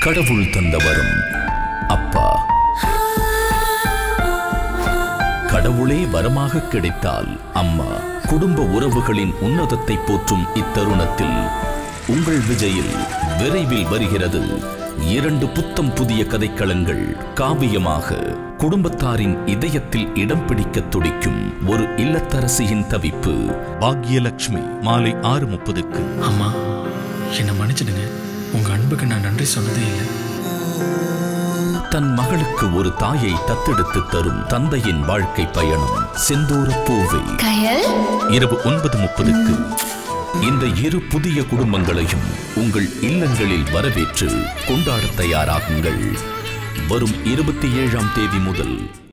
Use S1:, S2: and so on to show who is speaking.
S1: கடவுள் தந்த வரம் அப்பா கடவுளே வரமாக கிடைத்தால் அம்மா குடும்ப உறவுகளின் உன்னதத்தை போற்றும் இத்தருணத்தில் உங்கள் விஜயில் விரைவில் வருகிறது இரண்டு புத்தம் புதிய கதைக்களங்கள் காவியமாக குடும்பத்தாரின் இதயத்தில் இடம் பிடிக்க துடிக்கும் ஒரு இல்லத்தரசியின் தவிப்பு
S2: பாக்யலட்சுமி மாலை ஆறு முப்பதுக்கு
S3: அம்மா என்னை மன்னிச்சிடுங்க உங்க அன்புக்கு நான் நன்றி சொன்னதே இல்லை
S1: தன் மகளுக்கு ஒரு தாயை தத்தெடுத்து தரும் தந்தையின் வாழ்க்கை பயணம் செந்தூர பூவே
S4: கயல்
S2: இரவு ஒன்பது முப்பதுக்கு
S1: இந்த இரு புதிய குடும்பங்களையும் உங்கள் இல்லங்களில் வரவேற்று கொண்டாடத் தயாராகுங்கள் வரும் இருபத்தி ஏழாம் தேதி முதல்